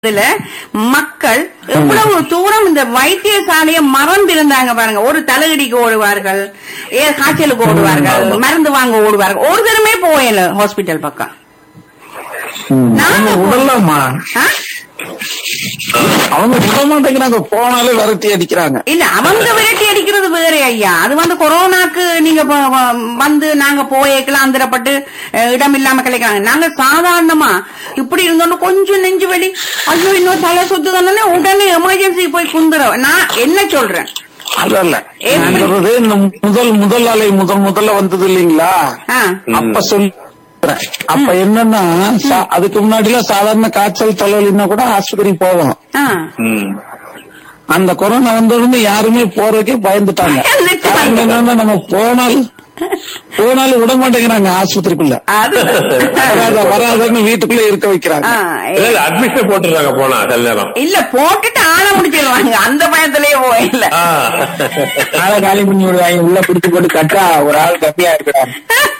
இதுல மக்கள் எவ்வளவு தூரம் இந்த வைத்தியசாலையை மறந்திருந்தாங்க பாருங்க ஒரு தலையடிக்கு ஓடுவார்கள் ஏ காய்ச்சலுக்கு ஓடுவார்கள் மருந்து வாங்க ஓடுவார்கள் ஒரு தரமே போயல ஹாஸ்பிட்டல் பக்கம் நாங்க அவங்க விடலாமா ஆ? அவங்க விட மாட்டேங்கிறாங்க போனாலே விரட்டி அடிக்கிறாங்க இல்ல அவங்க விரட்டி அடிக்கிறது வேற ஐயா அது வந்து கொரோனாக்கு நீங்க ப- ப- வந்து நாங்க போயேக்கலாம் அந்தரப்பட்டு அஹ், இடம் இல்லாம கிடைக்கிறாங்க நாங்க சாதாரணமா இப்படி இருந்தோம்னா கொஞ்சம் நெஞ்சு வலி ஐயோ இன்னும் தலை சுத்துதானே உடனே எமர்ஜென்சி போய் குந்துறோம் நான் என்ன சொல்றேன் அல்ல அல்ல எப்படி? நான் சொல்றது இந்த முதல் முதல் அலை முதல் முதல்ல வந்தது இல்லைங்களா ஆ, அப்ப சொல்றேன் அப்ப என்னன்னா சா- அதுக்கு முன்னாடி எல்லாம் சாதாரண காய்ச்சல் தலைவலின்னா கூட ஆஸ்பத்திரி போவோம் ஆ. அந்த கொரோனா வந்த உடனே யாருமே போறதுக்கே பயந்துட்டாங்க பயந்துட்டாங்க. காரணம் என்னன்னா நம்ம போனாலும் போனாலும் விட மாட்டேங்கிறாங்க ஆஸ்பத்திரிக்குள்ள அது வராத வராதன்னு வீட்டுக்குள்ள இருக்க வைக்கிறாங்க ஆ, ஏ- அட்மிஷன் போட்டுறாங்க போனா சில நேரம் இல்ல போட்டுட்டு ஆள முடிச்சிருவாங்க அந்த பயத்திலேயே போயில ஆ. ஆளை காலி பண்ணி விடுவாங்க உள்ள பிடிச்சு போட்டு கட்டா ஒரு ஆள் கம்மியா இருக்கிறாங்க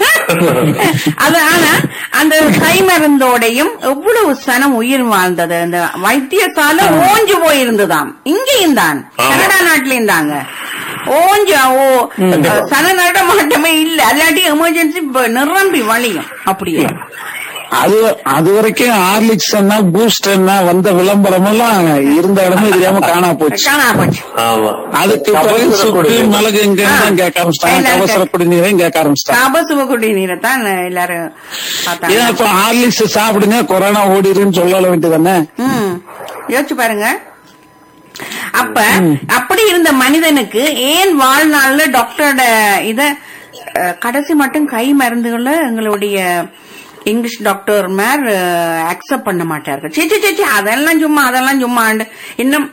அது ஆனா அந்த கை மருந்தோடையும் எவ்வளவு சனம் உயிர் வாழ்ந்தது அந்த வைத்தியசாலை ஓஞ்சு போயிருந்ததாம் இங்கேயும் தான் ஆமா. கனடா நாட்டிலையும் தாங்க ஓஞ்சு ஓ சன நடமாட்டமே இல்ல அல்லாட்டி எமர்ஜென்சி நிரம்பி வழியும் அப்படியே அது அது வரைக்கும் ஹார்லிக்ஸ் என்ன பூஸ்ட் என்ன வந்த விளம்பரம் எல்லாம் இருந்த இடமே தெரியாம காணா போச்சு காணா போச்சு ஆமா அதுக்கு பிறகு கபசுர சுக்கு குடிநீர். மிளகு இங்க ஆ. கேட்க ஆரம்பிச்சிட்டாங்க எல்லாரும் கவசர குடிநீரையும் கேட்க ஆரம்பிச்சிட்டாங்க கபசுவ குடிநீரை தான் எல்லாரும் ஏன் பார்த்தாங்க இப்ப ஹார்லிக்ஸ் சாப்பிடுங்க கொரோனா ஓடிருன்னு சொல்ல வேண்டியதானே ம் யோசிச்சு பாருங்க அப்ப அப்படி இருந்த மனிதனுக்கு ஏன் வாழ்நாள்ல டாக்டரோட இத அஹ், கடைசி மட்டும் கை மருந்துகளை எங்களுடைய இங்கிலீஷ் டாக்டர் மேர் அக்செப்ட் பண்ண மாட்டார்கள் சீச்சி சீச்சி அதெல்லாம் சும்மா அதெல்லாம் சும்மா இன்னும்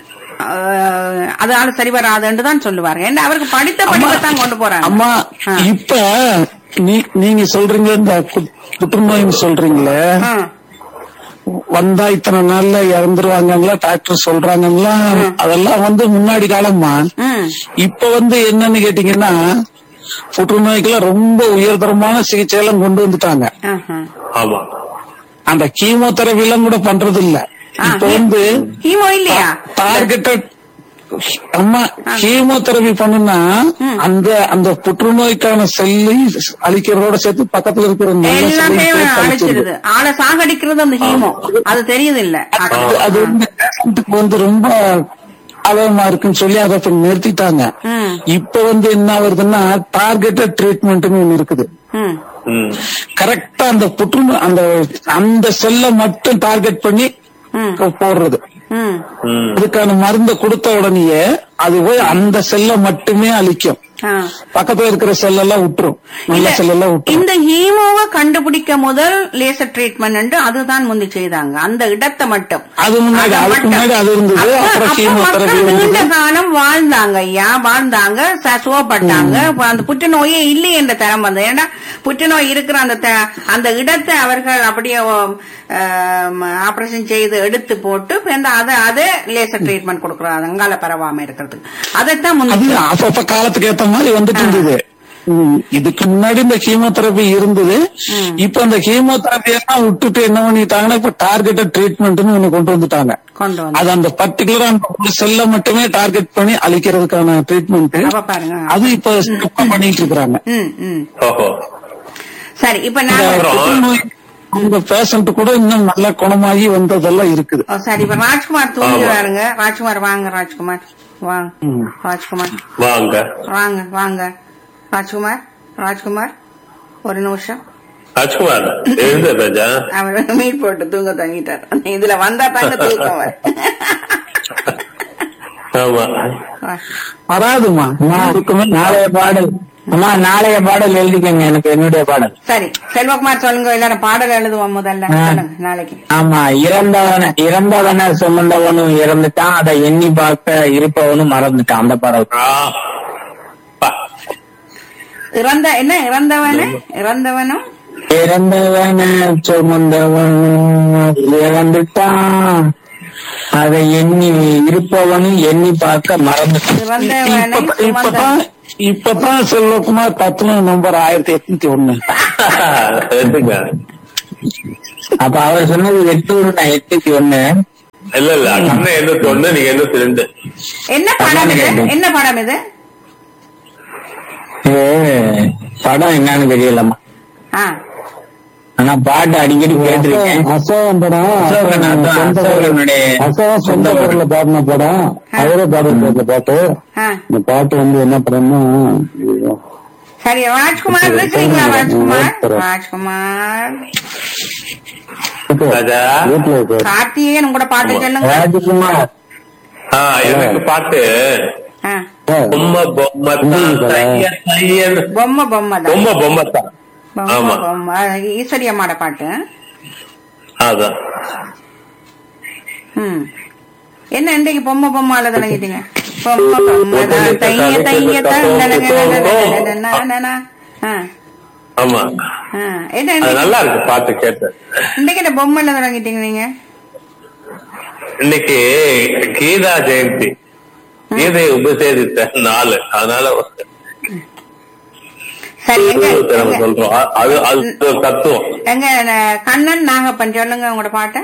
அஹ், அதால சரி வராதுன்னு தான் சொல்லுவாங்க ஏன்னா அவருக்கு படித்த படிப்பை தான் கொண்டு போறாங்க அம்மா ஆ. இப்ப நீ நீங்க சொல்றீங்க இந்த கு- புற்றுநோய்னு சொல்றீங்களே ஆ. வந்தா இத்தனை நாள்ல இறந்துருவாங்களா டாக்டர் சொல்றாங்களா அதெல்லாம் வந்து முன்னாடி காலம்மா ம் இப்ப வந்து என்னன்னு கேட்டீங்கன்னா புற்றுநோய்க்கெல்லாம் ரொம்ப உயர்தரமான சிகிச்சை எல்லாம் கொண்டு வந்துட்டாங்க ஆஹா. ஆமா அந்த கீமோதெரபி எல்லாம் கூட பண்றது இல்ல ஆ, இப்ப வந்து ஹீமோ இல்லையா டார்கெட்டட் அம்மா கீமோதெரபி பண்ணுனா அந்த அந்த புற்றுநோய்க்கான செல்லை அழிக்கிறதோட சேர்த்து பக்கத்துல இருக்கிற நல்ல எல்லாமே செல்லையும் சேர்த்து அழிச்சிருது. அழிச்சிருது ஆளை சாகடிக்கிறது அந்த ஹீமோ அது தெரியுது இல்ல அது- அது வந்து பேஷண்ட்டுக்கு வந்து ரொம்ப அவயமா இருக்குன்னு சொல்லி அதை இப்ப நிறுத்திட்டாங்க ம். இப்ப வந்து என்ன ஆகுதுன்னா டார்கெட்டட் ட்ரீட்மெண்ட்னு ஒண்ணு இருக்குது ம் ம். கரெக்டா அந்த புற்றுநோய் அந்த அந்த செல்லை மட்டும் டார்கெட் பண்ணி ம். போடுறது ம் ம். அதுக்கான மருந்தை கொடுத்த உடனேயே அது போய் அந்த செல்லை மட்டுமே அழிக்கும் ஆ. பக்கத்துல இருக்கிற செல்லெல்லாம் விட்டுரும் நல்ல இல்ல, செல்லெல்லாம் விட்டுரும் இந்த ஹீமோவை கண்டுபிடிக்க முதல் லேசர் ட்ரீட்மெண்ட் அதுதான் முந்தி செய்தாங்க அந்த இடத்தை மட்டும் அது முன்னாடி அதை அதுக்கு மட்டும். முன்னாடி அது இருந்தது அப்ப- அப்புறம் அப்ப கீமோதெரபி மக்கள் நீண்ட வந்தது காலம் வாழ்ந்தாங்க ஐயா வாழ்ந்தாங்க ச- சுகப்பட்டாங்க அப்ப அந்த புற்றுநோயே இல்லை என்ற தரம் வந்தது ஏன்னா புற்றுநோய் இருக்கிற அந்த த- அந்த இடத்தை அவர்கள் அப்படியே ஆபரேஷன் செய்து எடுத்து போட்டு இப்ப இந்த அதை அதை லேசர் ட்ரீட்மெண்ட் கொடுக்குறாங்க அங்கால பரவாம இருக்கிறதுக்கு அதைத்தான் அது முந்தி அப்பப்ப காலத்துக்கு ஏத்த மாதிரி வந்துட்டு இருந்தது ம், இதுக்கு முன்னாடி இந்த கீமோதெரபி இருந்தது இப்ப அந்த கீமோதெரபி எல்லாம் விட்டுட்டு என்ன பண்ணிட்டாங்கன்னா இப்ப டார்கெட்டட் ட்ரீட்மெண்ட்னு ஒண்ணு கொண்டு வந்துட்டாங்க கொண்டு வந்து அது அந்த பர்டிகுலர் அந்த ஒரு செல்லை மட்டுமே டார்கெட் பண்ணி அழிக்கிறதுக்கான ட்ரீட்மெண்ட் அப்ப பாருங்க அது இப்ப ஸ்டெப்பா பண்ணிட்டு இருக்காங்க ம் ம் ஓஹோ சரி இப்ப நான் அப்புறம் உங்க பேஷண்ட் கூட இன்னும் நல்லா குணமாகி வந்ததெல்லாம் இருக்குது ஓ, சரி இப்ப ராஜ்குமார் தூங்குறாருங்க ராஜ்குமார் வாங்க ராஜ்குமார் வாங்க ராஜ்குமார் வாங்க வாங்க வாங்க ராஜ்குமார் ராஜ்குமார் ஒரு நிமிஷம் ராஜ்குமார் எழுந்த ராஜா அவர் மீட் போட்டு தூங்க தங்கிட்டார் இதுல வந்தா தாங்க தூக்கம் வரும். ஆமா வா. வராதுமா இருக்குமே நாளைய பாடல் அம்மா நாளைய பாடல் எழுதிக்கங்க எனக்கு என்னுடைய பாடல் சரி செல்வகுமார் சொல்லுங்க எல்லாரும் பாடல் எழுதுவோம் முதல்ல ஆ. சொல்லுங்க நாளைக்கு ஆமா இறந்தவன இறந்தவன சுமந்தவனும் இறந்துட்டான் அதை எண்ணி பார்க்க இருப்பவனும் மறந்துட்டான் அந்த பாடல் ஆ. பா. இறந்த என்ன இறந்தவனு இறந்தவனும் இறந்தவன சுமந்தவனும் இறந்துட்டான் அதை எண்ணி இருப்பவனும் எண்ணி பார்க்க மறந்துட்டான் இறந்தவனை இப்ப- சுமந்த இப்பதான் இப்பதான் செல்வகுமார் பத்து நம்பர் ஆயிரத்தி எட்நூத்தி ஒண்ணு எடுத்துங்க அப்ப அவர் சொன்னது எட்டு ஒண்ணு எட்டுக்கு ஒண்ணு இல்ல இல்ல கண்ணன் எண்ணூத்தி ஒண்ணு நீங்க எண்ணூத்தி ரெண்டு என்ன படம் இது என்ன படம் இது இது படம் என்னன்னு தெரியலம்மா ஆ ஆனா பாட்டு அடிக்கடி கேட்டிருக்கேன் அசோகன் படம் அசோகன் அதான், சொந்த- அசோகனுடைய அசோகன் சொந்த ஊர்ல பாடின படம் அவரே பாடின பாட்டு ஆ இந்த பாட்டு வந்து என்ன படம்னா ஐயோ. சரி ராஜ்குமார் இருக்கிறீங்களா ராஜ்குமார் இருக்கிறேன். ராஜ்குமார் ராஜா. வீட்டுல இருக்காரு. கார்த்திகேயன் உங்களோட பாட்டு சொல்லுங்க ராஜகுமார் ஆ எனக்கு பாட்டு ஆ, பொம்மை பொம்மை தான் தையன் தையன் பொம்மை பொம்மை தான் பொம்மை பொம்மை தான் பொம்மை ஆமா. பொம்மை அது ஈஸ்வரி அம்மாட பாட்டு அதான் ம் என்ன இன்றைக்கு பொம்மை பொம்மால தொடங்கிட்டீங்க பொம்மை பொம்மை தான் தைய தைய தான் ஆ ஆமா ஆ என்ன அது இன்னைக்கு- நல்லா இருக்கு பாட்டு கேட்டு இன்னைக்கு என்ன பொம்மைல தொடங்கிட்டீங்க நீங்க இன்னைக்கு கீதா ஜெயந்தி கீதையை உபசேதித்த நாள் அதனால சரி எங்க நம்ம எங்க- சொல்றோம் அ- அது அது ஒரு தத்துவம் எங்க அஹ், கண்ணன் நாகப்பன் சொல்லுங்க உங்களோட பாட்டை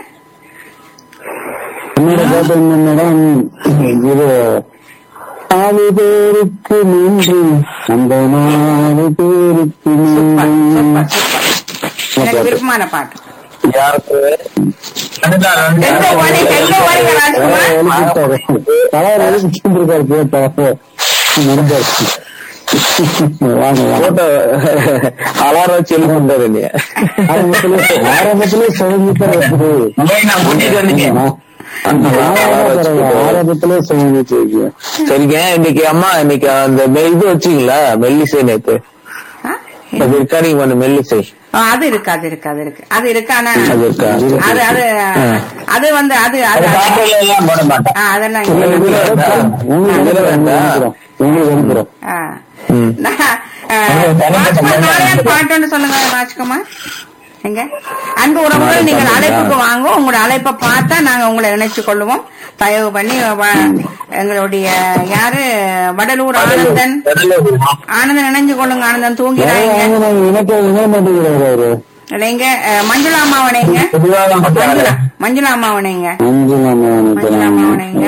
என்னோட பாட்டு என்னடம் இது நாலு பேருக்கு நன்றி அந்த நாலு பேருக்கு சூப்பர் நன்றி சூப்பர் சூப்பர் எனக்கு விருப்பமான பாட்டு யாருக்கு அதுதான் வந்து- எங்க ஓடி எங்க ஓடிங்க ராஜ்குமார் தலைவர் எழுதிட்டு இருக்காரு கேட்டா முடிஞ்சாச்சு வாங்க வாங்க போட்டோ அலாரம் வச்சு எழுதி பண்றது இல்லையா ஆரம்பத்திலே ஆரம்பத்திலே சொல்லிட்டு நான் கூட்டிட்டு வந்தீங்க ஆரம்பத்திலே சொல்லிட்டு சரிங்க இன்னைக்கு அம்மா இன்னைக்கு அந்த மெ- இது வச்சீங்களா மெல்லிசை நேத்து ஆ? அது இருக்கா நீங்க பண்ண மெல்லிசை ஆ, அது இருக்கு அது இருக்கு அது இருக்கு அது இருக்கு ஆனா அது இருக்கா? அது அது அது வந்து அது அது எல்லாம் போட மாட்டேன் ஆ, அதெல்லாம் உங்களுக்கு இங்க- அனுப்புறோம் உங்களுக்கு அனுப்புறோம் ஆ. ம். நான், ஆ, ராஜ்குமார் நாளையார் பாட்டுன்னு சொல்லுங்க ராஜ்குமார் எங்க அன்பு உறவுகள் நீங்கள் அழைப்புக்கு வாங்க உங்களோட அழைப்பை பார்த்தா நாங்க உங்களை இணைச்சு கொள்ளுவோம் தயவு பண்ணி வ- எங்களுடைய யாரு வடலூர் ஆனந்தன் ஆனந்தன் இணைஞ்சு கொள்ளுங்க ஆனந்தன் தூங்கிறாங்க எனக்கு என்ன மாட்டேங்கிறாரு அவரு நீங்க அஹ், மஞ்சுளா அம்மாவனைங்க மஞ்சுளா மஞ்சுளா அம்மாவனைங்க அஞ்சு மஞ்சுளா அம்மாவனைங்க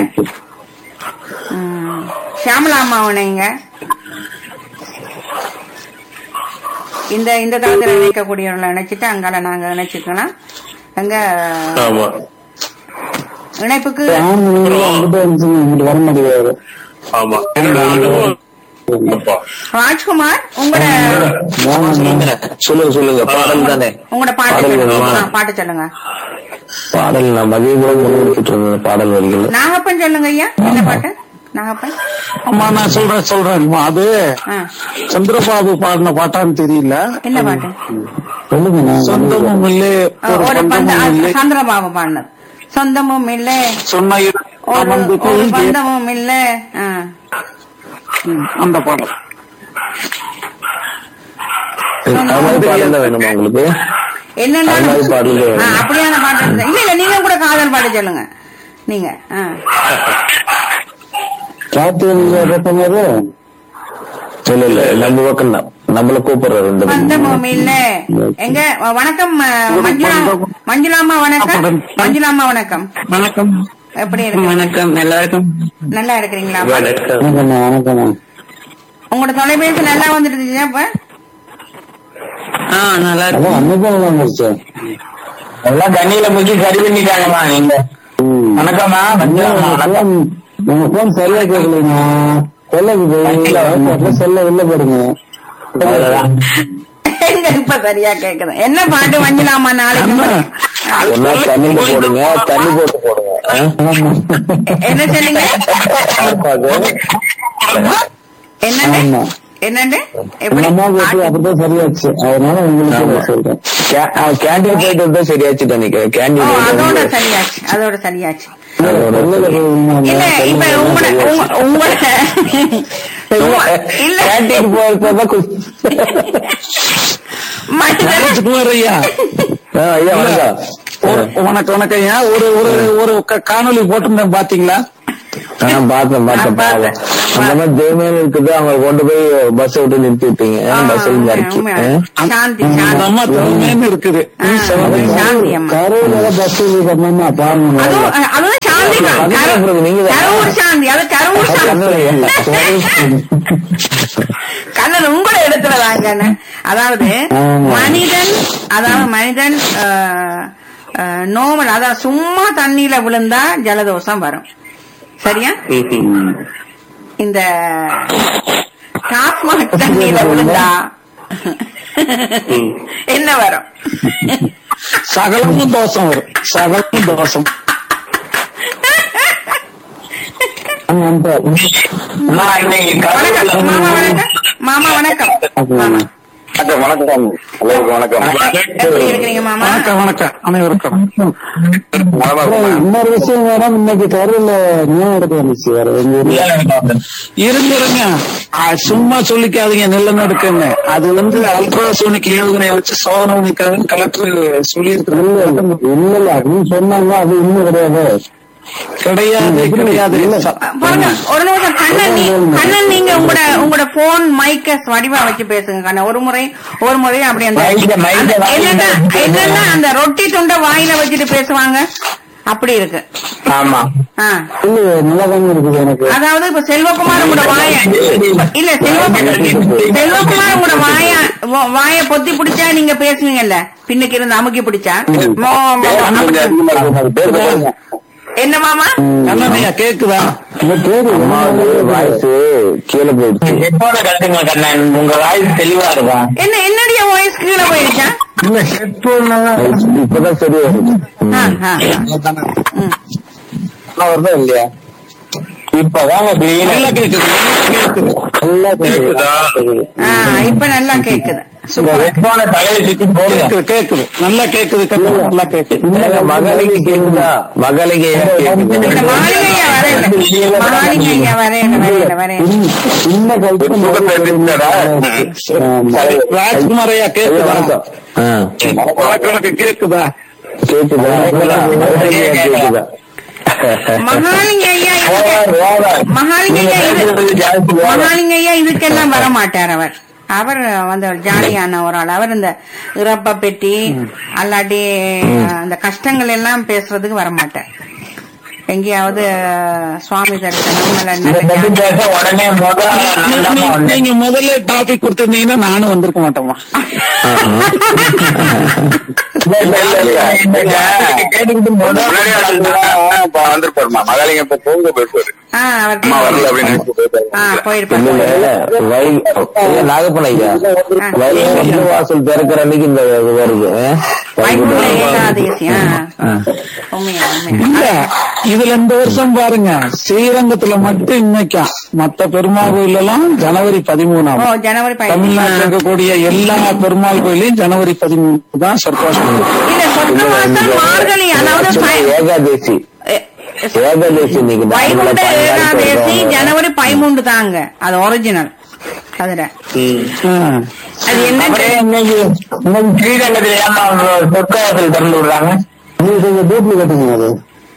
ம், ஷியாமலா அம்மாவனைங்க இந்த இந்த தளத்துல இணைக்கக்கூடியவர்களை இணைச்சிட்டு அங்கால நாங்க இணைச்சிக்கலாம் அங்க ஆமா இணைப்புக்கு அங்கிட்ட இங்கிட்டு வர மாட்டேங்கிறாரு ஆமா என்னோட அனுபவம் அப்பா. ராஜ்குமார் உங்களோட சொல்லுங்க சொல்லுங்க பாடல் தானே உங்களோட பாட்டு பாடல் சொல்லுங்க வேணுமா? ஆ, பாட்டு சொல்லுங்க பாடல் நான் மதிய கூட முடிச்சுட்டு இருந்தேன் பாடல் வரிகள் நாகப்பன் சொல்லுங்க ஐயா என்ன பாட்டு நாகப்பன் அம்மா நான் சொல்றேன் சொல்றேன் அது ஆ, சந்திரபாபு பாடின பாட்டான்னு தெரியல என்ன பாட்டு சொல்லுங்க சொந்தமும் இல்லே ஆ, ஒரு ஒரு பந்த பந்தமும் இல்லை சந்திரபாபு பாடினது சொந்தமும் இல்ல சொன்ன இடம் ஒரு அமர்ந்து ஒரு கொள்கை. பந்தமும் இல்ல ஆ. ம், அந்த பாடம் அது மாதிரி பாடல் தான் வேணுமா உங்களுக்கு என்னன்னா அது மாதிரி பாடல் ஆ, அப்படியான பாட்டு இருந்தா- இல்ல இல்ல நீங்க கூட காதல் பாட்டு சொல்லுங்க நீங்க ஆ. கார்த்திகை போது இல்ல இல்ல நம்ம பக்கம் தான் நம்மள கூப்பிடுறது இந்த பக்கம். பந்தமும் இல்ல எங்க வ- வணக்கம் அ, மஞ்சுளா மஞ்சுளாமா வணக்கம் மஞ்சுளாமா வணக்கம் வணக்கம் எப்படி இருக்கு வணக்கம் எல்லாருக்கும் நல்லா இருக்கிறீங்களா வணக்கம் வணக்கம் வணக்கம் உங்களோட தொலைபேசி நல்லா வந்துட்டு இப்ப ஆ நல்லா இருக்கும் அன்னைக்கு நல்லா இருந்துச்சு எல்லாம் தண்ணியில முக்கி சரி பண்ணிட்டாங்கம்மா நீங்க ம். வணக்கம்மா உங்க வணக்கம் phone- உங்க போன் சரியா கேட்கலீங்க செல்லுக்கு போய் செல்ல வெளில போடுங்க அவ்வளவுதான். எங்க இப்ப சரியா கேக்குது என்ன பாட்டு மஞ்சுளாமா நாளைக்கு ஒன்னா தண்ணியில போடுங்க தண்ணி போட்டு போடுங்க ஆ? என்ன சொன்னீங்க என்னண்டு ஆமா. என்னண்டு எங்க எப்படி அம்மா போட்டு அப்படிதான் சரியாச்சு அதனால உங்களுக்கு நான் சொல்றேன் கே- அவன் கேண்டீன் போயிட்டு வந்தா சரியாச்சு நினைக்கிறேன் ஓ, கேண்டீன் அதோட சரியாச்சு அதோட சரியாச்சு வெளில போய் இல்ல இப்ப உங்களோட உங்க- உங்களோட உங்க- இல்ல கேண்டீன் போயிருந்தா மனிதன் ஐயா ஐயா வணக்கம் ஒரு- வணக்கம் வணக்கம் ஐயா ஒரு ஒரு ஒரு க- காணொளி போட்டிருந்தேன் பாத்தீங்களா ஆ, பார்த்தேன் பார்த்தேன் பாவம் அந்த மாதிரி ஜெயமேல் இருக்குது அவங்க கொண்டு போய் பஸ் விட்டு நிறுத்தி விட்டீங்க பஸ் இறக்கி உண்மை. ஆ? சாந்தி அந்த சாந்தி அம்மா திறமைன்னு இருக்குது ஆ, சாந்தி அம்மா கரூர்ல பஸ் பண்ணா பாருங்க அதுவும் அதுவும் பதினெட்டு நீங்க தான். கரூர் சாந்தி அது கரூர் சாந்தி கண்ணன் உங்கள இடத்துல தாங்க அதாவது ஆமா. மனிதன் அதாவது மனிதன் நோமல் அதாவது சும்மா தண்ணியில விழுந்தா ஜலதோஷம் வரும் சரியா இந்த டாஸ்மாக் தண்ணியில விழுந்தா என்ன வரும் சகலமும் தோஷம் வரும் சகலமும் தோஷம் நான் இன்னைக்கு வணக்கம் மாமா வணக்கம் மாமா வணக்கம் மாமா வணக்கம் வணக்கம் வணக்கம் எப்படி இருக்கிறீங்க மாமா வணக்கம் வணக்கம் அனைவருக்கும் இன்னொரு விஷயம் வேற இன்னைக்கு தெருவில் நியாயம் எடுக்க வந்துச்சு வேற எங்க ஊர்ல. இருந்துருங்க ஆ, சும்மா சொல்லிக்காதீங்க நிலநடுக்கன்னு அது வந்து அல்ட்ராசோனிக் ஏவுகணை வச்சு சோதனை பண்ணிக்காதுன்னு கலெக்டர் சொல்லியிருக்கிறாங்க இல்ல இல்ல அப்படின்னு சொன்னாங்க அது இன்னும் கிடையாது கிடையாது கிடையாது பாருங்க ஒரு நிமிஷம் கண்ணன் நீ கண்ணன் நீங்க உங்களோட உங்களோட போன் மைக்க வடிவா வச்சு பேசுங்க கண்ணன் ஒரு முறை ஒரு முறை அப்படி அந்த மைக்க- மைக்க அந்த- வாயில என்னன்னா வச்சு என்னன்னா அந்த ரொட்டி துண்டை வாயில வச்சுட்டு பேசுவாங்க அப்படி இருக்கு ஆமா ஆ. இல்ல நல்லதாங்க இருக்குது எனக்கு அதாவது இப்ப செல்வகுமார் உங்களோட வாய இல்ல செல்வகுமார் செல்வகுமார் உங்களோட வாய வா- வாய பொத்தி பிடிச்சா நீங்க பேசுவீங்கல்ல பின்னுக்கு இருந்து அமுக்கி பிடிச்சா மோ- மோ- என்ன மாமா கண்ணனையா கேக்குதா வாய்ஸ் கீழே போயிடுச்சு எப்போட கட்டுங்க கண்ணன் உங்க வாய்ஸ் தெளிவா இருக்கும் என்ன என்னுடைய வாய்ஸ் கீழே போயிடுச்சா இப்பதான் சரியா இருக்கு ஆ, ஆ, ஆ. ம். வருதா இல்லையா இப்பதாங்க நல்லா கேக்குது நல்லா கேக்குது நல்லா கேக்குது ஆ, இப்ப நல்லா கேக்குது இந்த ஹெட்போனை தலையை சுத்தி போடுங்க கேக்குது கேக்குது நல்லா கேக்குது கண்ணா நல்லா கேக்குது இல்லங்க மகளிகை கேக்குதா மகளிகை இந்த மாளிகையா வரையில மாளிகையா வரையில வரையில வரையில ராஜ்குமார் ஐயா கேக்குதா வணக்கம் வணக்கம் கேக்குதா கேக்குதா கேக்குதா மகாலிங்க ஐயா இதுக்கு- மகாலிங்க ஐயா இது மகாலிங்க ஐயா இதுக்கெல்லாம் வர மாட்டார் அவர் அவர் வந்து ஒரு ஜாலியான ஒரு ஆள் அவர் இந்த இறப்ப பெட்டி அல்லாட்டி அந்த கஷ்டங்கள் எல்லாம் பேசுறதுக்கு வர மாட்டார் எங்கேயாவது சுவாமி தரிசனம் இல்ல நல்ல ஞான- உடனே நீ- நீ- நீங்க முதல்ல டாபிக் கொடுத்திருந்தீங்கன்னா நானும் வந்திருக்க மாட்டோமா வந்திருப்பாருமா மகாலிங்க இப்ப தூங்க போயிருப்பாரு ஆ, அவர் அம்மா வரல அப்படின்னு நினைச்சு போயிருப்பாரு. ஆ, போயிருப்பார் நாகப்பன் ஐயா வயல் வாசல் திறக்கிற அன்னைக்கு இந்த இது வருது வைகுண்ட ஏகாதேசி ஆ. உண்மையா உண்மையா இல்ல இதுல இந்த வருஷம் பாருங்க ஸ்ரீரங்கத்துல மட்டும் இன்னைக்கா மத்த பெருமாள் கோயில் எல்லாம் ஜனவரி பதிமூணாம் ஓ ஜனவரி தமிழ்நாட்டில் இருக்கக்கூடிய எல்லா பெருமாள் கோயிலையும் ஜனவரி பதிமூணு தான் சொர்க்காசம் இல்ல சொர்க்கவாசல் மார்கழி அதாவது ப- ஏகாதேசி எ- ஏகாதேசி இன்னைக்கு வைகுண்ட ஏகாதேசி ஜனவரி பதிமூன்று தாங்க அது ஒரிஜினல் அதுல அது என்ன ஸ்ரீரங்கத்துல ஏமா சொர்க்கவாசல் திறந்து விடுறாங்க டூப்ளிகேட்டுங்க அது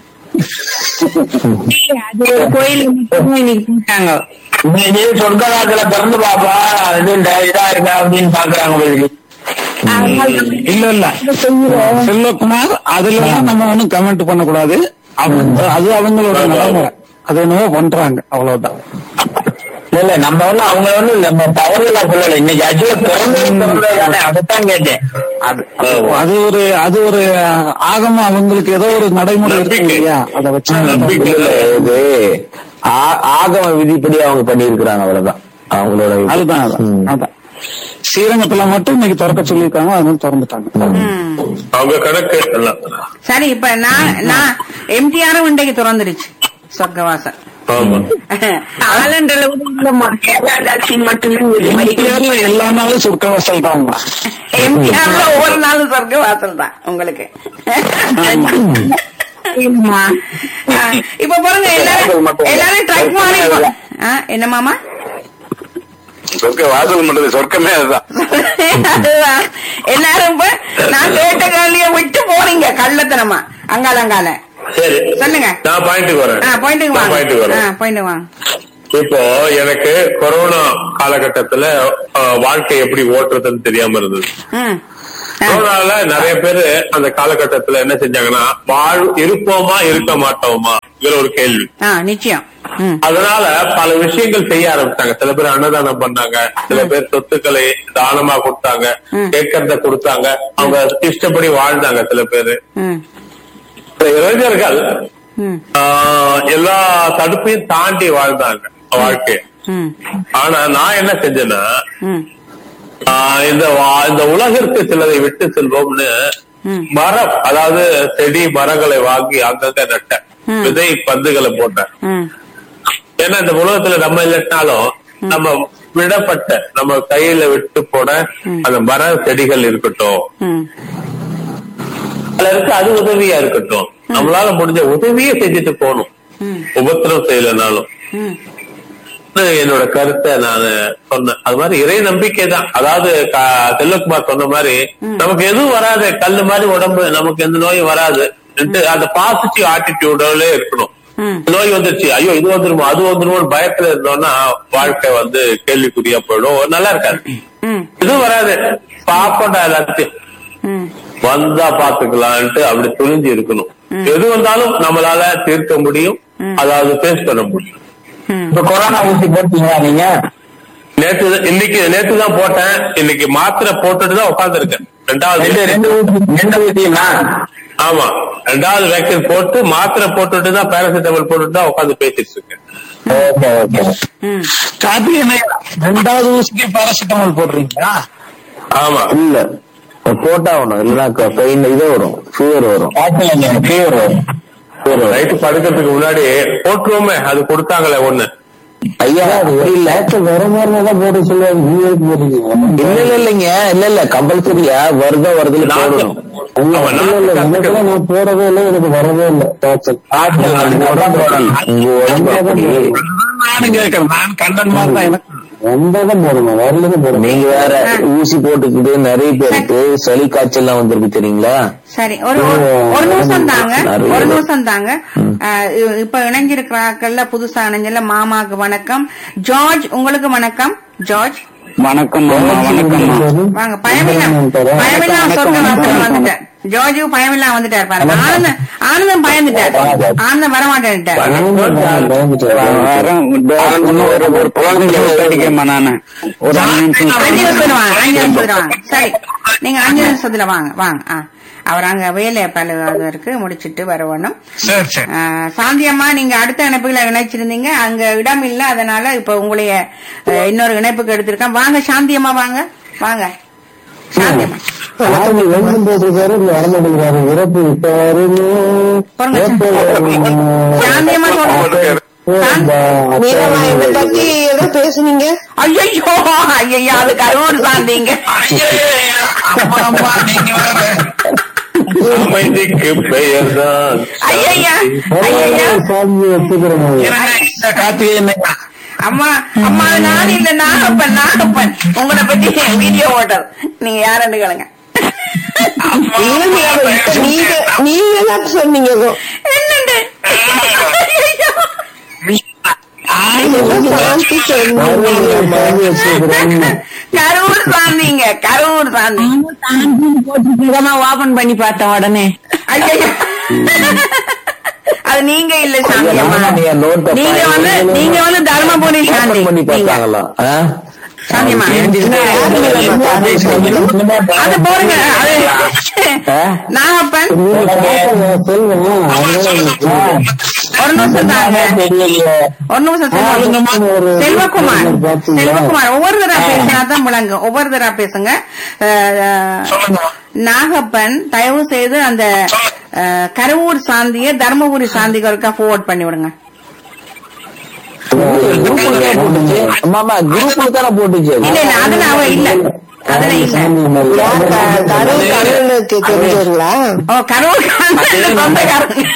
அது ஒரு கோயில் மட்டும் இன்னைக்கு போட்டாங்க நீ சொர்க்கவாசல திறந்து பாப்பா இது இந்த இதா இருக்கா அப்படின்னு பாக்குறாங்க உங்களுக்கு இல்ல இல்ல செல்வகுமார் அதுல நம்ம ஒண்ணும் கமெண்ட் பண்ணக்கூடாது அவங்க- அது அவங்களோட நடைமுறை அது என்னவோ பண்றாங்க அவ்வளவுதான் இல்ல இல்ல நம்ம வந்து அவங்க வந்து நம்ம தவறுல சொல்லல இன்னைக்கு ஆக்சுவலா திறந்து அதைத்தான் கேட்டேன் அது அது ஒரு அது ஒரு ஆகம அவங்களுக்கு ஏதோ ஒரு நடைமுறை இருக்கு இல்லையா அதை வச்சு இல்ல, இது ஆ- ஆகம விதிப்படி அவங்க பண்ணியிருக்கிறாங்க அவ்வளவுதான் அவங்களோட இது. அதுதான் அதான் ம். அதான் ஸ்ரீரங்கத்துல மட்டும் இன்னைக்கு திறக்க சொல்லியிருக்காங்க அதனால திறந்துட்டாங்க அவங்க கணக்கு எல்லாம் சரி இப்ப நான் நான் எம்டிஆரும் இன்றைக்கு திறந்துடுச்சு சொர்க்கவாசல் ஆமா ஆலண்டல மட்டுமே இந்தியாவுல எல்லா நாளும் சொர்க்கவாசல் தான் எம்டிஆர்ல ஒவ்வொரு நாளும் சொர்க்கவாசல் தான் உங்களுக்கு ஆ, இப்ப பாருங்க எல்லாரும் எல்லாரும் ட்ரக் மாறி போ- ஆ, என்ன மாமா சொர்க்க வாசல் மட்டும் சொர்க்கமே அதுதான் அதுதான். எல்லாரும் இப்ப நான் கேட்ட கேள்விய விட்டு போறீங்க கள்ளத்தனமா அங்கால அங்கால சரி சொல்லுங்க. நான் பாயிண்ட்டுக்கு வரேன் ஆ பாயிண்ட்டுக்கு நான் வாங்க பாயிண்ட்டுக்கு ஆ வரேன் பாயிண்ட் வாங்க இப்போ எனக்கு கொரோனா காலகட்டத்துல அஹ், வாழ்க்கை எப்படி ஓட்டுறதுன்னு தெரியாம இருந்தது ம் கொரோனால நிறைய பேரு அந்த காலகட்டத்துல என்ன செஞ்சாங்கன்னா வாழ் இருப்போமா இருக்க மாட்டோமா இதுல ஒரு கேள்வி ஆ நிச்சயம் ம் அதனால பல விஷயங்கள் செய்ய ஆரம்பிச்சாங்க சில பேர் அன்னதானம் பண்ணாங்க சில பேர் சொத்துக்களை தானமா கொடுத்தாங்க ம். கேட்கறத கொடுத்தாங்க அவங்க இஷ்டப்படி வாழ்ந்தாங்க சில பேரு ம் சில இளைஞர்கள் ம் ஆஹ், எல்லா தடுப்பையும் தாண்டி வாழ்ந்தாங்க வாழ்க்கை ம் ஆனா நான் என்ன செஞ்சேன்னா ம் ஆஹ், இந்த வா- இந்த உலகிற்கு சிலரை விட்டு செல்வோம்னு ம். மரம் அதாவது செடி மரங்களை வாங்கி அங்கங்க நட்டேன் ம். விதை பந்துகளை போட்டேன் ம் ஏன்னா இந்த உலகத்துல நம்ம இல்லட்டாலும் நம்ம விடப்பட்ட நம்ம கையில விட்டு போன அந்த மர செடிகள் இருக்கட்டும் ம் சிலருக்கு அது உதவியா இருக்கட்டும் நம்மளால முடிஞ்ச உதவியே செஞ்சுட்டு போகணும் ம் உபத்திரம் செய்யலனாலும் ம் இது என்னோட கருத்தை நான் சொன்னேன் அது மாதிரி இறை நம்பிக்கை தான் அதாவது க- செல்வகுமார் சொன்ன மாதிரி நமக்கு எதுவும் வராது கல்லு மாதிரி உடம்பு நமக்கு எந்த நோயும் வராது அந்த பாசிட்டிவ் ஆட்டிடியூடோட இருக்கணும் ம் நோய் வந்துருச்சு ஐயோ இது வந்துருமோ அது வந்துருமோன்னு பயத்துல இருந்தோம்னா வாழ்க்கை வந்து கேள்விக்குறியா போயிடும் நல்லா இருக்காது ம் இது வராது பாப்பண்டா எல்லாத்தையும் ம் வந்தா பாத்துக்கலான்ட்டு அப்படி துணிஞ்சு இருக்கணும் எது வந்தாலும் நம்மளால தீர்க்க முடியும் அதாவது ஃபேஸ் பண்ண முடியும் ம் இப்ப கொரோனா ஊசி போட்டீங்களா நீங்க நேத்து இன்னைக்கு நேத்து தான் போட்டேன் இன்னைக்கு மாத்திரை போட்டுட்டு தான் உட்கார்ந்துருக்கேன் ரெண்டாவது ரெண்டு ரெண்டு ஊசி ரெண்டு ஊசியுமா ஆமா ரெண்டாவது வேக்சின் போட்டு மாத்திரை போட்டுட்டு தான் பேராசிட்டமால் போட்டுட்டு தான் உட்கார்ந்து பேசிட்டு இருக்கேன் ஓகே ஓகே ம் காப்பி என்ன ரெண்டாவது ஊசிக்கு பாராசிட்டமால் போடுறீங்களா ஆமா இல்ல போட்டா ஒண்ணும் இல்லைன்னா பெயின் இது வரும் ஃபீவர் வரும் ஃபீவர் வரும் நைட்டு படுக்கிறதுக்கு முன்னாடி போட்டுருவோமே அது கொடுத்தாங்களே ஒண்ணு ஐயா அப்படி இல்ல வர மாதிரி தான் போட சொல்லுவாங்க நீங்க எதுக்கு போடுறீங்க இல்ல இல்ல இல்லைங்க இல்ல இல்ல கம்பல்சரியா வருதா வருதுல நாக்கு- போடணும் ஆமா, நாக்கு கசக்குது. நான் போடவே இல்லை எனக்கு வரவே இல்லை டாக்டர் உங்க உடம்பு அப்படி நானும் கேட்கறேன் நான் கண்டன் மாதிரி தான் எனக்கு வந்தாதான் போடணும் வரலதான் போடணும் நீங்க வேற ஊசி போட்டுக்கிட்டு நிறைய பேருக்கு சளி காய்ச்சல்லாம் வந்திருக்கு தெரியுங்களா சரி ஒரு ஒரு- ஒரு நிமிஷம் தாங்க நிறைய ஒரு பேர். நிமிஷம் தாங்க அஹ், இ- இப்ப இணைஞ்சிருக்கிறாக்கள்ல புதுசா இணைஞ்சல மாமாக்கு வணக்கம் ஜார்ஜ் உங்களுக்கு வணக்கம் ஜார்ஜ் வணக்கம் அம்மா வணக்கம் வாங்க பயமில்லா பயமில்லா சொர்க்க வாசல் வந்துட்டார் ஜார்ஜு பயமில்லா வந்துட்டார் பாருங்க ஆனந்தம் ஆனந்தம் பயந்துட்டார் ஆனந்தம் வரமாட்டேன்ட்டார் இன்னும் ஒரு ஒரு குழந்தைங்க விட்டடிக்கமா நானு ஒரு அஞ்சு நிமிஷம் அஞ்சு நிமிஷத்துல வாங்க அஞ்சு நிமிஷத்துல வாங்க சரி நீங்க அஞ்சு நிமிஷத்துல வாங்க வாங்க ஆ. அவர் அங்க வேலை பல இருக்கு முடிச்சிட்டு வரணும் சரி சரி ஆ, சாந்தி அம்மா நீங்க அடுத்த இணைப்புகளை இணைச்சிருந்தீங்க அங்க இடம் இல்ல அதனால இப்ப உங்களைய அஹ், இன்னொரு இணைப்புக்கு எடுத்திருக்கேன் வாங்க சாந்தி அம்மா வாங்க வாங்க சாந்தி அம்மா ஆர்மி வெள்ளம் போட்டிருக்காரு இல்ல வரமாட்டேங்கிறாரு இறப்பு விட்டாருன்னு பாருங்க. சாந்தி அம்மா சொல்லுங்க நீலம்மா இதை பத்தி ஏதோ பேசுனீங்க ஐயோ ஐயோ அது கரூர் சாந்திங்க அமைதிக்கு பெயர்தான் ஐயா ஐயா சாமி எடுத்துக்கிறேன் கார்த்திகை என்ன அம்மா அம்மா அது நான் இல்ல நாகப்பன் நாகப்பன் உங்களை பத்தி வீடியோ ஓட்டர் நீங்க யாருன்னு கேளுங்க இல்லைங்க, இப்ப நீங்க நீங்க தான் சொன்னீங்க ஏதோ. என்னண்டு ஏதோ சாந்தி சொன்னீங்க. கரூர் சாந்திங்க கரூர் சாந்தி ஓபன் பண்ணி பார்த்தேன் உடனே ஐயையோ. அது நீங்க இல்ல சாந்தி அம்மா நீங்க note அ நீங்க வந்து பாருங்க. நீங்க வந்து தர்மபுரி சாந்தி பண்ணி நீங்க பார்த்தாங்களா ஆ? சாந்தி அம்மா அது போடுங்க அது நாகப்பன் ஒரு நிமிஷம் தாங்க ஒரு நிமிஷம் செல்வ- செல்வகுமார் செல்வகுமார் ஒவ்வொரு தடவை பேசினா தான் முழங்கும் ஒவ்வொரு தடவை பேசுங்க அஹ், அஹ், நாகப்பன் தயவு செய்து அந்த அஹ், கருவூர் சாந்திய தர்மபுரி சாந்திகளுக்கா forward பண்ணி விடுங்க குரூப்புல தான் போட்டுச்சு ஆமாமா குரூப்ல தானே போட்டுச்சு அது. இல்ல இல்ல அதுல அவ இல்ல அதுல இல்ல யார் க- கரூர் கரூருக்கு தெரிஞ்சவங்களா ஓ கரூர் சாந்தி சொந்தக்காரங்க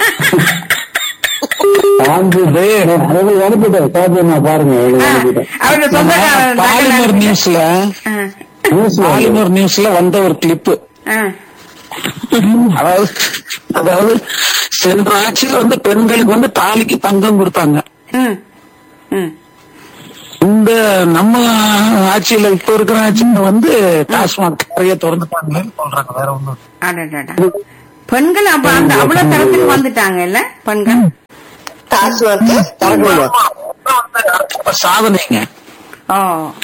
அனுப்பிட்டேன் சாத்தியமா பாருங்க ஆ, அவருடைய சொந்தக்காரன் பாலிமர் நியூஸ்ல ஆ, பாலிமர் நியூஸ்ல வந்த ஒரு கிளிப்பு ஆ. அதாவது அதாவது சென்ற ஆட்சியில் வந்து பெண்களுக்கு வந்து தாலிக்கு தங்கம் கொடுத்தாங்க ம், ம். இந்த நம்ம ஆட்சியில இப்ப இருக்கிற ஆட்சியில வந்து டாஸ்மாக் நிறைய திறந்துட்டாங்களேன்னு சொல்றாங்க வேற ஒண்ணும் இல்ல. அடடடா. பெண்கள் அப்ப அந்த அவ்வளவு தரத்துக்கு வந்துட்டாங்க இல்ல பெண்கள் டாஸ்மாக் திறக்கணுமா இப்ப சாதனைங்க ஓ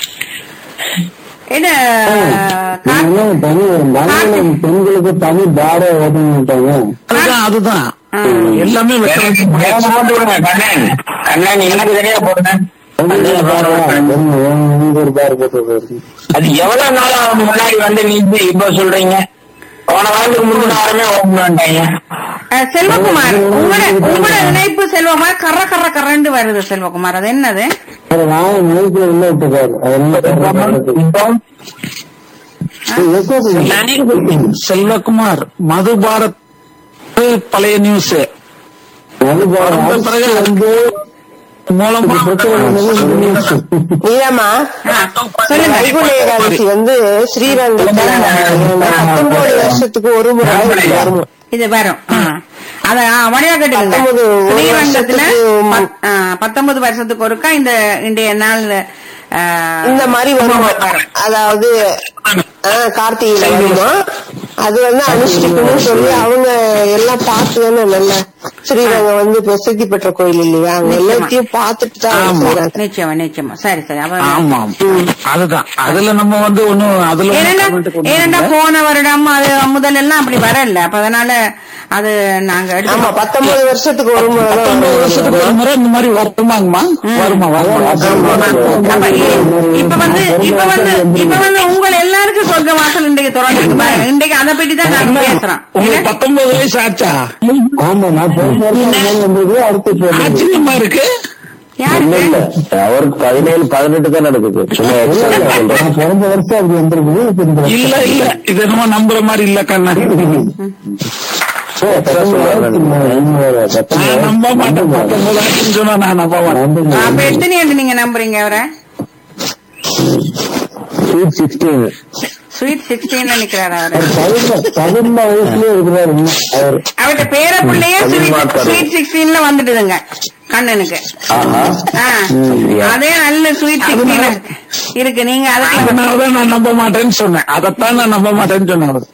இது கா- பெண்களுக்கு தனி பாட ஓட்டணும் அதுதான் அதுதான் எல்லாமே வெற்றி. கண்ணன் கண்ணன் எனக்கு தனியா போடுங்க ஒரு பார் போட்டு அது எவ்வளவு நாளா முன்னாடி வந்து நீங்க இப்ப சொல்றீங்க போன வாரத்துக்கு முந்தின வாரமே ஓப்பன்ட்டாங்க அஹ், செல்வகுமார் உங்களோட உங்களோட இணைப்பு செல்வகுமார் கர கர கரண்டு வருது செல்வகுமார் அது என்னது நான் மைக்ல உள்ள விட்டுக்காரு செல்வகுமார் மது பாரத் பழைய நியூஸ் பிறகு வந்து மூலமா நீலாமா சொல்லுங்க வைகுண்ட ஏகாதசி வந்து ஸ்ரீரங்கத்துல பத்தொன்பது வருஷத்துக்கு ஒரு முறை வரும் இது வரும் ஆ. அத வழியா கேட்டுக்கங்க பத்தொன்பது ஒரு ஸ்ரீரங்கத்துல வருஷத்துக்கு பத்- ஆ, பத்தொன்பது வருஷத்துக்கு ஒருக்கா இந்த இன்றைய நாள் ஆ, இந்த மாதிரி வரும் வரும் அதாவது ஆ, கார்த்திகையில வருமா அது வந்து அனுஷ்டிக்கணும்னு சொல்லி அவங்க எல்லாம் பார்த்து தானே நல்ல ஸ்ரீரங்கம் வந்து பிரசித்தி பெற்ற கோயில் இல்லையா அவங்க நிச்சயமா. எல்லாத்தையும் பார்த்துட்டு தான் அவங்க ஆமா. செய்றாங்க. நிச்சயமா நிச்சயமா சரி சரி அவ ஆமா அதுதான் அதுல நம்ம வந்து ஒண்ணும் அதுல ஒண்ணும் ஏனெண்டா comment கொண்டு ஏனெண்டா வரல. போன வருடம் அது முதல் எல்லாம் அப்படி வரல அப்ப அதனால அது நாங்க ஆமா எடுத்து பத்தொன்பது வருஷத்துக்கு ஒரு முறை தான் பத்தொன்பது வரும். வருஷத்துக்கு ஒரு முறை இந்த மாதிரி வருமாங்கம்மா வருமா வருமா அப்ப இ- இப்ப வந்து இப்ப வந்து இப்ப வந்து உங்கள் எல்லாருக்கும் சொர்க்க வாசல் இன்றைக்கு திறந்து பாருங்க இன்றைக்கு அதை பற்றி தான் நாங்க பேசுறோம் உங்களுக்கு பத்தொன்பது வயசு ஆச்சா ஆமா நான் போன வருஷம் வந்தது அடுத்து போனது. ஆச்சரியமா இருக்கு யாருக்கு அவருக்கு பதினேழு பதினெட்டு தான் நடக்குது சும்மா extra சொல்றேன். நான் பிறந்த வருஷம் அப்படி வந்திருக்குது இப்ப இந்த வருஷம் இல்ல இல்ல இது என்னமோ நம்புற மாதிரி இல்ல கண்ணா extra சொல்றேன் நான். நான் நம்ப மாட்டேன் பத்தொன்பது ஆச்சுன்னு சொன்னா நான் நம்ப மாட்டேன் அப்ப எத்தனை ஆண்டு நீங்க நம்புறீங்க அவரை Sweet 16. ஸ்வீட் சிக்ஸ்டீன்ல நிக்கிறாரு அவரு பதின- பதினொன்னு வயசுலயே இருக்கிறாரு இன்னும் அவர் அவர்கிட்ட பேர பிள்ளையே அதிகமா ஸ்வீட் தரும். ஸ்வீட் சிக்ஸ்டீன்ல வந்துட்டுதுங்க கண்ணனுக்கு ஆஹா ஆ. அதே நல்ல ஸ்வீட் சிக்ஸ்டீன் இருக்கு நீங்க அதுக்கு அதனாலதான் நான் நம்ப மாட்டேன்னு சொன்னேன் அதைத்தான் நான் நம்ப மாட்டேன்னு சொன்னேன் அவரு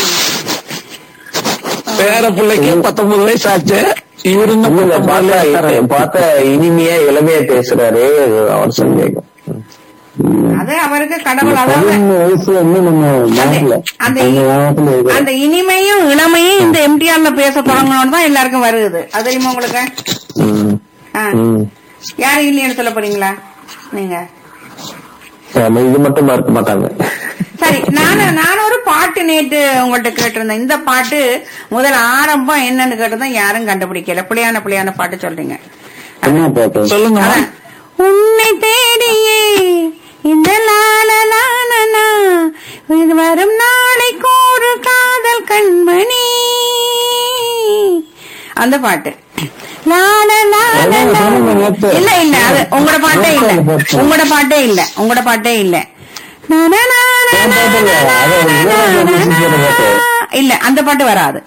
பேர பிள்ளைக்கு பத்தொன்பது வயசு ஆச்சு இவரு இன்னும் இல்ல, பத்தொன்பதுல பார்த்தா இருக்காரு. பார்த்தா இனிமையா இளமையா பேசுறாரு அவர் சந்தேகம் அது அவருக்கு கடவுள் அதாவது வயசுல இன்னும் நம்ம அந்த- அந்த அந்த இனிமையும் இளமையும் இந்த எம்டிஆர்ல பேச தொடங்கணும்னு தான் எல்லாருக்கும் வருது அது தெரியுமா உங்களுக்கு ஆ. யாரு இல்லைன்னு சொல்ல போறீங்களா நீங்க இது மட்டும் மறக்க மாட்டாங்க சரி நான் நான் ஒரு பாட்டு நேற்று உங்கள்ட்ட கேட்டிருந்தேன் இந்த பாட்டு முதல் ஆரம்பம் என்னன்னு கேட்டதும் யாரும் கண்டுபிடிக்கல பிள்ளையான பிள்ளையான பாட்டு சொல்றீங்க என்ன பாட்டு சொல்லுங்க அதான். உன்னை தேடியே இந்த லாலலாலனா இது வரும் நாளைக்கு ஒரு காதல் கண்மணி அந்த பாட்டு லாலலாலலா. இல்ல இல்ல அது உங்களோட பாட்டே இல்ல உங்களோட பாட்டே இல்ல உங்களோட பாட்டே இல்ல இல்ல அந்த பாட்டு வராது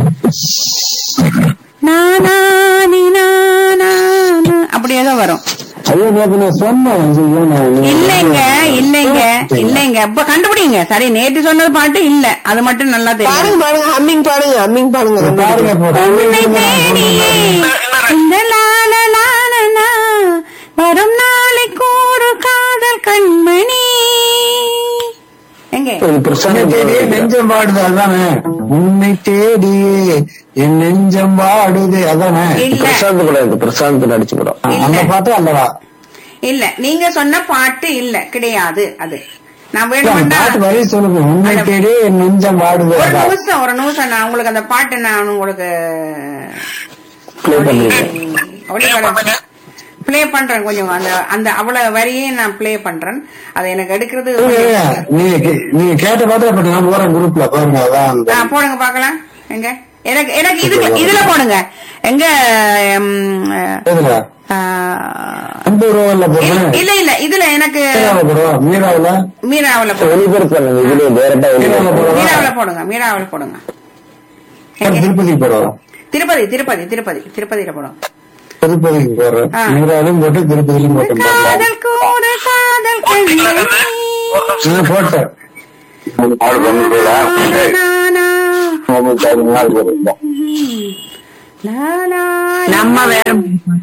நானா நீ நானா அப்படி ஏதோ வரும் ஐயோ நேத்து நான் சொன்னேன் ஐயோ, நான் இல்லைங்க இல்லைங்க இல்லைங்க இப்ப கண்டுபிடிங்க சரி நேற்று சொன்னது பாட்டு இல்ல அது மட்டும் நல்லா தெரியும் பாருங்க பாருங்க ஹம்மிங் பாடுங்க ஹம்மிங் பாடுங்க பாருங்க போட்டு. உன்னை தேடியே இந்த லால லாலனா வரும் நாளைக்கு ஒரு காதல் கண்மணி எங்க இது பிரச்சனை தேடியே நெஞ்சம் பாடுது அதானே உன்னை தேடியே என் நெஞ்சம் பாடுது அதானே இல்ல பிரசாந்த் கூட இருக்கு பிரசாந்த் நடிச்ச படம் இல்ல. அந்த பாட்டு அல்லவா இல்ல நீங்க சொன்ன பாட்டு இல்ல கிடையாது அது நான் வேணும்னா பாட்டு வரி சொல்லுங்க உன்னை தேடியே என் நெஞ்சம் பாடுது ஒரு அதான். நிமிஷம் ஒரு நிமிஷம் நான் உங்களுக்கு அந்த பாட்டு நான் உங்களுக்கு Play பண்ணுங்க ப்ளே பண்றேன் கொஞ்சம் அந்த அந்த அவ்வளவு வரியே நான் ப்ளே பண்றேன் அதை எனக்கு எடுக்கிறது இல்ல, நீங்க கே- நீங்க கேட்ட பாட்டு அப்ப நான் போறேன் குரூப்ல பாருங்க அதான் அந்த- ஆ, போடுங்க பாக்கலாம் எங்க எனக்கு எனக்கு இதுல இதுல போடுங்க எங்க ம், எதுல ஆ, ஐம்பது ரூபாய்ல போடுறேன் இல்ல இல்ல இதுல எனக்கு மீராவில் போடுவா மீராவில மீராவில போடுங்க ஒளிபரப்பு பண்ணுங்க இதுலயே டேரக்டா மீராவில போடுவா மீராவில போடுங்க மீராவில போடுங்க எங்க? திருப்பதி போடுவா திருப்பதி திருப்பதி திருப்பதி திருப்பதியில போடுங்க திருப்பதிக்கு போறேன் ஆ. நீராலும் போட்டு திருப்பதியிலும் போட்டேன் காதல் கூறு காதல் கண்மணி நான் போட்டேன் நானா, நானா. நம்ம வேற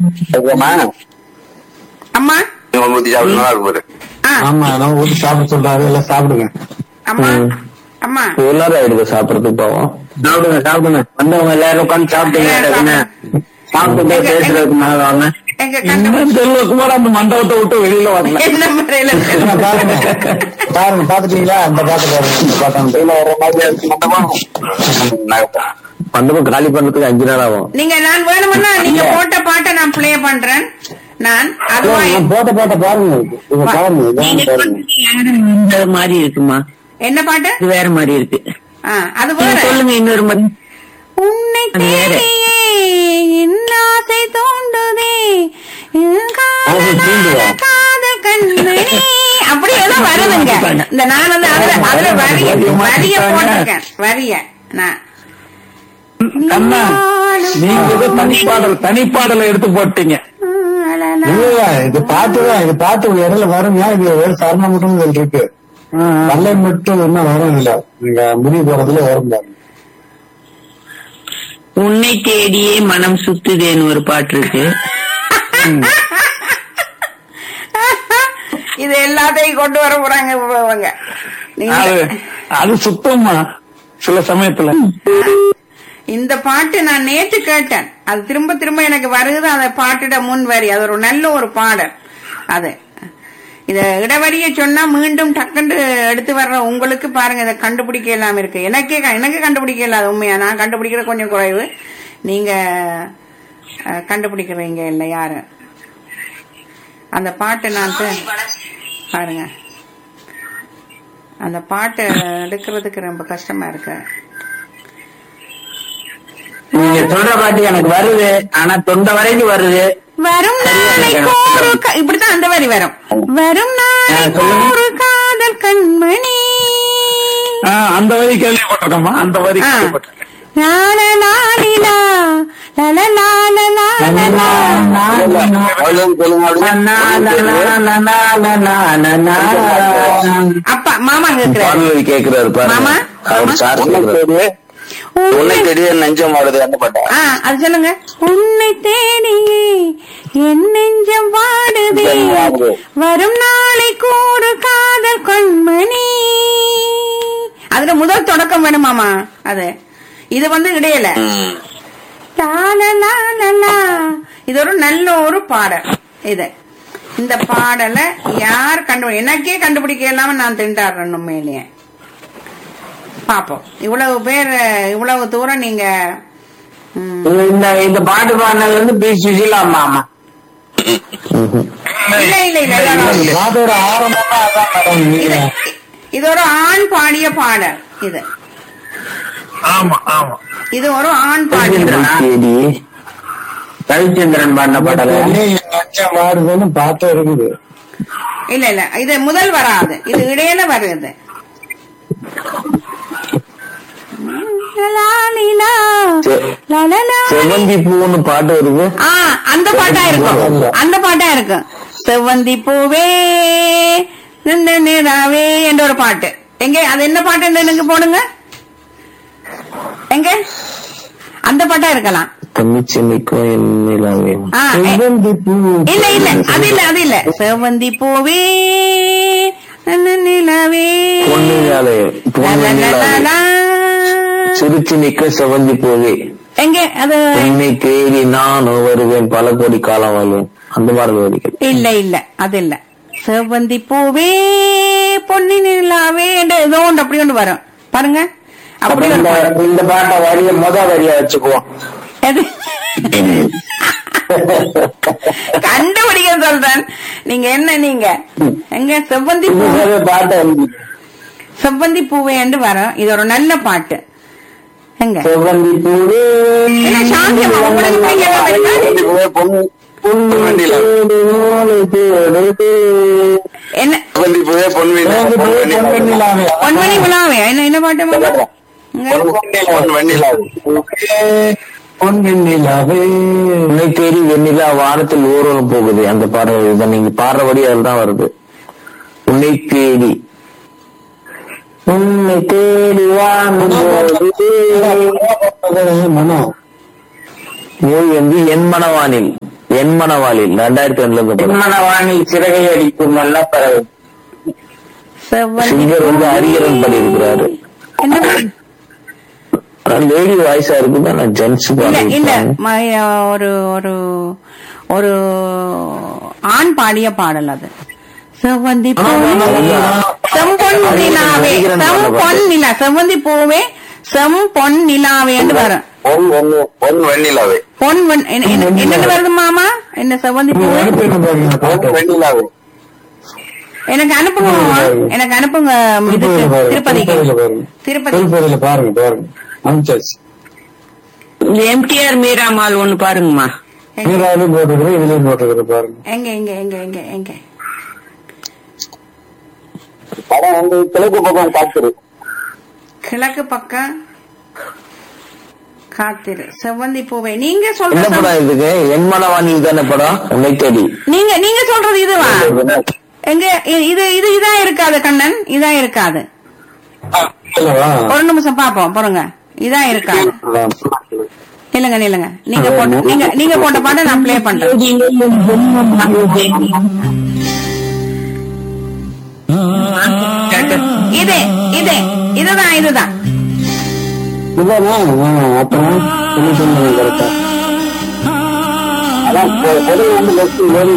அம்மா ஆ, ஆமா நான் ஊட்டி சாப்பிட சொல்றாரு எல்லாம் சாப்பிடுங்க அம்மா அம்மா ஒரு நேரம் ஆயிடுது சாப்பிடறதுக்கு போவோம் சாப்பிடுங்க சாப்பிடுங்க வந்தவங்க எல்லாரும் உட்காந்து சாப்பிட்டீங்க என்ன சாப்பிட்டு பேசுறதுக்கு மேல வாங்க எங்க கண்ட இன்னும் செல்வகுமார் அந்த மண்டபத்தை விட்டு வெளியில வரல என்ன முறையில பாருங்க பாருங்க பாத்துட்டீங்களா அந்த பாட்டு பாருங்க இந்த பாட்டு மண்டபம் காலி பண்றதுக்கு அஞ்சு நாள் ஆகும் நீங்க நான் வேணும்னா நீங்க போட்ட பாட்டை நான் ப்ளே பண்றேன் நான் அதுவா நான் போட்ட பாட்ட பாருங்க இங்க பாருங்க இதான் பாருங்க இந்த மாதிரி இருக்குமா என்ன பாட்டு இது வேற மாதிரி இருக்கு ஆ, அது நீங்க வேற சொல்லுங்க இன்னொரு மாதிரி உன்னை அது வேற. தேடியே என் ஆசை தோண்டுதே என் காதல் ஆசை தூண்டுதா? காதல் கண்மணி அப்படி ஏதோ வருதுங்க இந்த நான் வந்து அதுல அதுல வரிய வரிய போட்டிருக்கேன் வரிய நான் அண்ணா நீங்க ஏதோ தனிப்பாடல் தனிப்பாடலை எடுத்து போட்டீங்க இல்லையா இது பாட்டு தான் இது பாட்டு ஒரு இடையில வருங்க இது ஒரு சரணம் மட்டும் இதுல இருக்கு பல்லை மட்டும் இன்னும் வரும் இல்ல நீங்க முடிவு போறதுல வரும் பாருங்க உன்னை தேடியே மனம் சுத்துதேன்னு ஒரு பாட்டு இருக்கு இது எல்லாத்தையும் கொண்டு வர போறாங்க இவங்க நீங்க அது அது சுத்தமா சில சமயத்துல இந்த பாட்டு நான் நேற்று கேட்டேன் அது திரும்ப திரும்ப எனக்கு வருகுது அந்த பாட்டுட முன் வரி அது ஒரு நல்ல ஒரு பாடல் அது இத இடவரிய சொன்னா மீண்டும் டக்குன்னு எடுத்து வர்ற உங்களுக்கு பாருங்க இதை கண்டுபிடிக்க இல்லாம இருக்கு எனக்கே க- எனக்கு கண்டுபிடிக்க இல்லாத உண்மையா நான் கண்டுபிடிக்கிற கொஞ்சம் குறைவு நீங்க அஹ், கண்டுபிடிக்கிறீங்க இல்ல யாரு அந்த பாட்டு நான் தெ- பாருங்க அந்த பாட்டை எடுக்கிறதுக்கு ரொம்ப கஷ்டமா இருக்கு நீங்க சொல்ற பாட்டு எனக்கு வருது ஆனா தொண்டை வரைக்கும் வருது வரும் நாளைக்கு ஒரு க- இப்படித்தான் அந்த வரி வரும் வரும் நாளைக்கு சொல்லுங்க. ஒரு காதல் கண்மணி ஆ, அந்த வரி கேள்விப்பட்டிருக்கோமா அந்த வரி ஆ. கேள்விப்பட்டிருக்கேன் லால லாலிலா, லல லால லாலலா. அப்பா மாமா கேக்குறாரு பாடல் கேக்குறாரு மாமா, பாருங்க அவர் மாமா. சார் கேக்குறாரு உன்னை உன்னை- தேடிய நெஞ்சம் வாடுது அந்த பாட்டா ஆ, அது சொல்லுங்க உன்னை தேடியே என் நெஞ்சம் வாடுதே நெஞ்சம் வாடுது. வரும் நாளைக்கு ஒரு காதல் கண்மணி அதுல முதல் தொடக்கம் வேணுமாமா அது இது வந்து இடையில லாலலாலலா. இது ஒரு நல்ல ஒரு பாடல் இது இந்த பாடலை யார் கண்டுபிடி எனக்கே கண்டுபிடிக்க இல்லாம நான் திண்டாடுறேன் உண்மையிலேயே பாப்போம் இவ்வளவு பேர் இவ்வளவு தூரம் நீங்க ம், இந்த இந்த பாட்டு பாடினது வந்து பி சுஷீலா அம்மா அம்மா இல்ல இல்ல இல்ல இல்ல, இல்ல. பாட்டோட ஆரம்பமா அதான் மேடம் இது நீங்க இது ஒரு ஆண் பாடிய பாடல் இது ஆமா ஆமா இது ஒரு ஆண் பாடிய பாடல் ரவிச்சந்திரன் பாடின பாடல நெஞ்சம் வாடுதுன்னு பாட்டம் இருக்குது இல்ல இல்ல இது முதல் வராது இது இடையில வருது லாலிலா, லலலா. செவந்தி பூன்னு பாட்டு வருது ஆ அந்த பாட்டா இருக்கும் அந்த பாட்டா இருக்கும் செவ்வந்தி பூவே நின்ற நிலாவே என்ற ஒரு பாட்டு எங்க அது என்ன பாட்டு எனக்கு போடுங்க எங்க அந்த பாட்டா இருக்கலாம் தமிழ்ச்சென்னைக்கும் என்னிலாமே ஆ, எ- செவ்வந்தி பூ இல்ல இல்ல அது இல்ல அது இல்ல செவ்வந்தி பூவே நின்ற நிலாவே பொன்னிலாலே பொன்னிலாலே லலலலலா. சிரிச்சு நிக்க செவந்தி பூவே எங்க அது என்னை தேடி நானும் வருவேன் பல கோடி காலம் வருவேன் அந்த மாதிரி வரிகள் இல்ல இல்ல அது இல்ல செவ்வந்தி பூவே பொன்னி நிலாவே என்று ஏதோ ஒன்று அப்படி ஒன்று வரும் பாருங்க அப்படி ஒரு பாட்டு. இந்த பாட்டை வரிய முத வரியா வச்சுக்குவோம் எது? கண்டுபிடிக்க சொல்றேன் நீங்க என்ன நீங்க எங்க செவ்வந்தி பூ பாட்டை செவ்வந்தி பூவே என்று வரும் இது ஒரு நல்ல பாட்டு எங்க செவ்வந்தி பூவே என்ன சாந்தி அம்மா, உங்களுக்கு போய் கேட்காம இருக்கா? என்ன செவந்தி பூவே செவ்வந்தி பூ பொன்வெண்ணிலாவே. பொன்மணி விழாவே என்ன என்ன பாட்டு மாமா? எங்க? பொன்னின் நிலாவே உன்னை தேடி வெண்ணிலா வானத்தில் ஊர்வலம் போகுது அந்த பாடல் இதை நீங்க பாடுறபடி அதில் தான் வருது உன்னை தேடி உன்னை தேடி வாங்கும்போது மனம் மொழி வந்து என் மனவானில் என் மனவாளில் ரெண்டாயிரத்தி ரெண்டுல இருந்து படம். மனவானில் சிறகை அடிக்கும் நல்ல பறவை செவ்வந்தி சிங்கர் வந்து ஹரிகரன் பாடியிருக்கிறாரு என்ன ஆனா லேடி வாய்ஸா இருக்குது ஆனா ஜென்ஸ் இல்ல இல்ல பாடியிருக்காங்க ம- ஒரு ஒரு ஒரு ஆண் பாடிய பாடல் அது செவ்வந்தி பூவே செம்பொன் நிலாவே செம்பொன் நிலா செவ்வந்தி பூவே செம்பொன் நிலாவேன்னு வரும் பொன் ஒண்ணு பொன் வெண்ணிலாவே பொன் வெண்- என்ன- என்ன- என்னன்னு வருது மாமா என்ன செவ்வந்தி பூவே அனுப்பிடுங்க பாருங்க பொன் வெண்ணிலாவே எனக்கு அனுப்புங்க மாமா. எனக்கு அனுப்புங்க இதுக்கு திருப்பதிக்கு திருப்பதி திருப்பதியில பாருங்க பாருங்க அனுப்பிச்சாச்சு எம்டிஆர் மீராமால் ஒண்ணு பாருங்கம்மா நீராவிலையும் போட்டுக்கிறேன் இதுலயும் போட்டுக்கிறேன் பாருங்க எங்க எங்க எங்க எங்க எங்க படம் வந்து கிழக்கு பக்கம் காத்துரு கிழக்கு பக்கம் காத்திரு செவ்வந்தி பூவே நீங்க சொல்ற என்ன செவ்வ- படம் இதுக்கு என் மனவானில் தானே படம் உன்னை தேடி நீங்க நீங்க சொல்றது இதுவா எங்க இ- இது இது இதா இருக்காது கண்ணன் இதா இருக்காது இல்லவா ஒரு நிமிஷம் பாப்போம் பொறுங்க இதா இருக்காது இல்லங்க இல்லங்க நீங்க போட்ட நீங்க நீங்க போட்ட பாட்டை நான் ப்ளே பண்றேன் இது இது இதுதான் இதுதான் இதானா அப்புறம் சொல்லி சொல்லுங்க கரெக்டா அதான் பொதுவாக வந்து